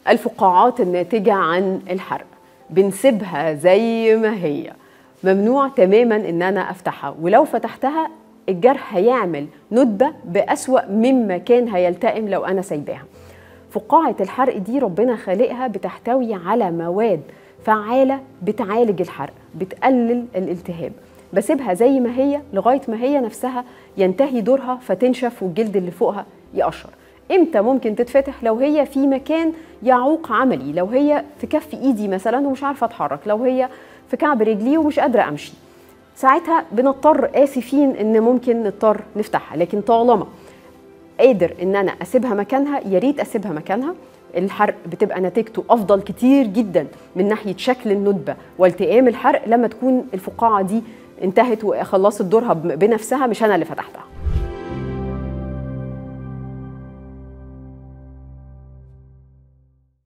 الفقاعات الناتجة عن الحرق بنسيبها زي ما هي ممنوع تماما ان انا افتحها ولو فتحتها الجرح هيعمل ندبة بأسوأ مما كان هيلتئم لو انا سايباها فقاعة الحرق دي ربنا خالقها بتحتوي على مواد فعالة بتعالج الحرق بتقلل الالتهاب بسيبها زي ما هي لغاية ما هي نفسها ينتهي دورها فتنشف والجلد اللي فوقها يقشر امتى ممكن تتفتح لو هي في مكان يعوق عملي لو هي في كف ايدي مثلا ومش عارفه اتحرك لو هي في كعب رجلي ومش قادره امشي ساعتها بنضطر اسفين ان ممكن نضطر نفتحها لكن طالما قادر ان انا اسيبها مكانها يا ريت اسيبها مكانها الحرق بتبقى نتيجته افضل كتير جدا من ناحيه شكل الندبه والتئام الحرق لما تكون الفقاعه دي انتهت وخلصت دورها بنفسها مش انا اللي فتحتها